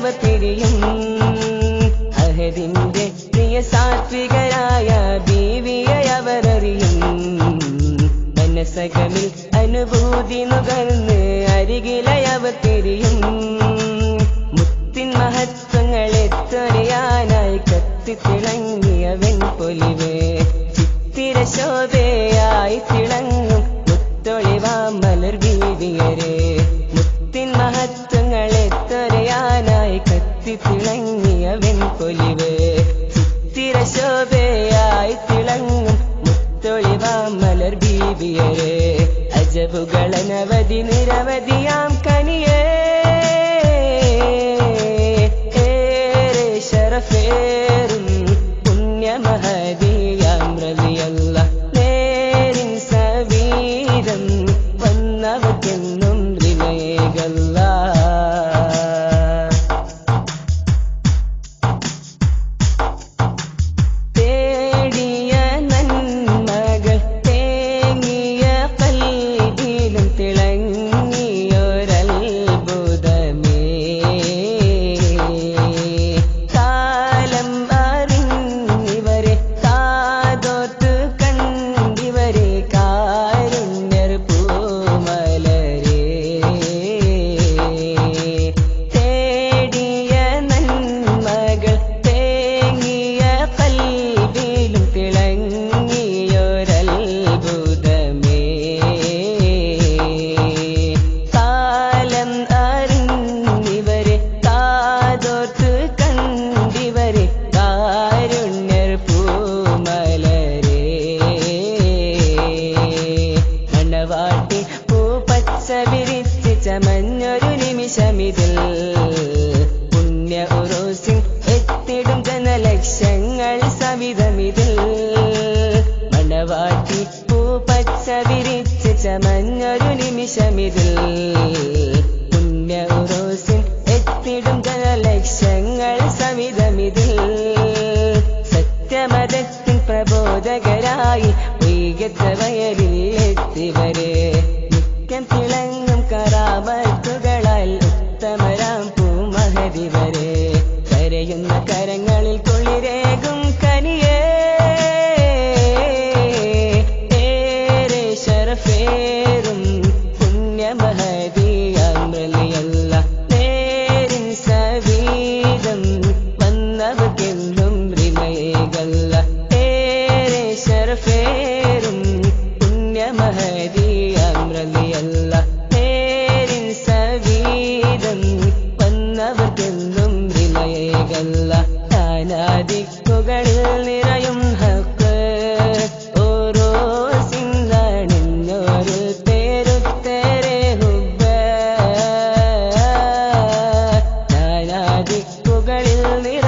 തിരിയും അഹദിന്റെ പ്രിയ സാത്വികരായ ബീവിയെ അവരറിയും മനസ്സകമിൽ അനുഭൂതി നുകർന്ന് അരികിലയവ തിരിയും മുത്തിൻ മഹത്വങ്ങൾ എത്തൊറിയാനായി കത്തിത്തിളങ്ങിയ വെൺപൊലിവ് ചിത്തിര ശോഭയായി തിളങ്ങും മുത്തൊളിവാ മലർ ബീവിയരെ മുത്തിൻ മഹത്വങ്ങൾ എത്തൊറിയാനായി കത്തിത്തിളങ്ങിയ വെൺപൊലിവ് ചിത്തിര ശോഭയായി തിളങ്ങും മുത്തൊളിവാ മലർ ബീവിയരെ അജബുകളനവധി നിരവധിയാം കനിയേ ഏറെ ശരഫേറും പുണ്യമഹദിയാം റളിയല്ല നേരിൻ സവീരം വന്നവർക്കെന്നും റിമേകല്ല തേടിയ നന്മകൾ തേങ്ങിയ കൽവിലും തിളങ്ങിയൊരത്ഭുതമേ കാലം അറിഞ്ഞിവരെ കാതോത്ത് കണ്ടിവരെ കാരുണ്യർ പൂമലരേ തേടിയ നന്മകൾ തേങ്ങിയ കൽവിലും തിളങ്ങിയൊരത്ഭുതമേ കാലം അറിഞ്ഞിവരെ കാതോർത്ത് കണ്ടിവരെ കാരുണ്യർ പൂമലരേ മണവാട്ടി പൂ പച്ച വിരിച്ച് ചമഞ്ഞൊരു നിമിഷമിതിൽ പുണ്യ ഉറോസിൻ എത്തിടും ജനലക്ഷങ്ങൾ സവിധമിതിൽ മണവാട്ടി പൂ പച്ച വിരിച്ച് ചമഞ്ഞൊരു നിമിഷമിതിൽ പുണ്യ ഉറോസിൻ എത്തിടും ജനലക്ഷങ്ങൾ സവിധമിതിൽ സത്യമതത്തിൻ പ്രബോധകരായി വൈകത്ത വയലിൽ എത്തിവരെ നിത്യം തിളങ്ങും കറാമത്തുകളാൽ ഉത്തമരാം പൂമഹതിവരെ കരയുന്ന കരങ്ങളിൽ കുളിരേകും കനിയേ ഏറെ ശരഫേറും പുണ്യമഹദിയാമ്രലിയല്ല നേരിൻ സവീതം വന്നവർക്കെന്നും റിമയേകല്ല ഏറെ ശരഫേറും പുണ്യമഹദിയാമ്രലിയല്ല നേരിൻ സവീതം വന്നവർക്കെന്നും റിമയേകല്ല നാനാദിക്കുകളിൽ നിറയും ഹക്ക് ഓരോ സിന്ദണിഞ്ഞൊരു പേരുത്തേരെ ഹുബ നാനാദിക്കുകളിൽ നിറയും